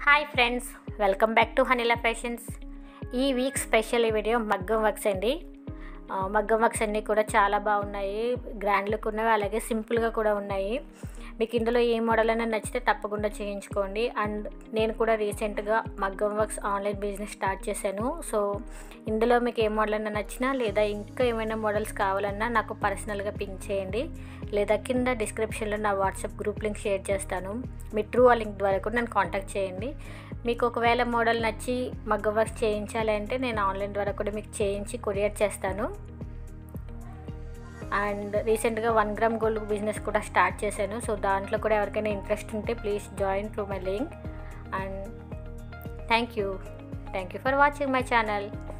hi friends welcome back to Hanila fashions ఈ week special video మగ్గం works అండి ఆ, మగ్గం వర్క్స్ అన్నీ కూడా చాలా బాగున్నాయి గ్రాండ్ లుక్ ఉన్నవి అలాగే సింపుల్గా కూడా ఉన్నాయి మీకు ఇందులో ఏ మోడల్ అయినా నచ్చితే తప్పకుండా చేయించుకోండి అండ్ నేను కూడా రీసెంట్గా మగ్గం వర్క్స్ ఆన్లైన్ బిజినెస్ స్టార్ట్ చేశాను సో ఇందులో మీకు ఏ మోడల్ అయినా నచ్చినా లేదా ఇంకా ఏమైనా మోడల్స్ కావాలన్నా నాకు పర్సనల్గా పింక్ చేయండి లేదా కింద డిస్క్రిప్షన్లో నా వాట్సాప్ గ్రూప్ లింక్ షేర్ చేస్తాను మీ ట్రూ ఆ లింక్ ద్వారా కూడా నన్ను కాంటాక్ట్ చేయండి మీకు ఒకవేళ మోడల్ నచ్చి మగ్గం వర్క్ చేయించాలి అంటే నేను ఆన్లైన్ ద్వారా కూడా మీకు చేయించి కొరియర్ చేస్తాను అండ్ రీసెంట్గా వన్ గ్రామ్ గోల్డ్ బిజినెస్ కూడా స్టార్ట్ చేశాను సో దాంట్లో కూడా ఎవరికైనా ఇంట్రెస్ట్ ఉంటే please join to my link and thank you thank you for watching my channel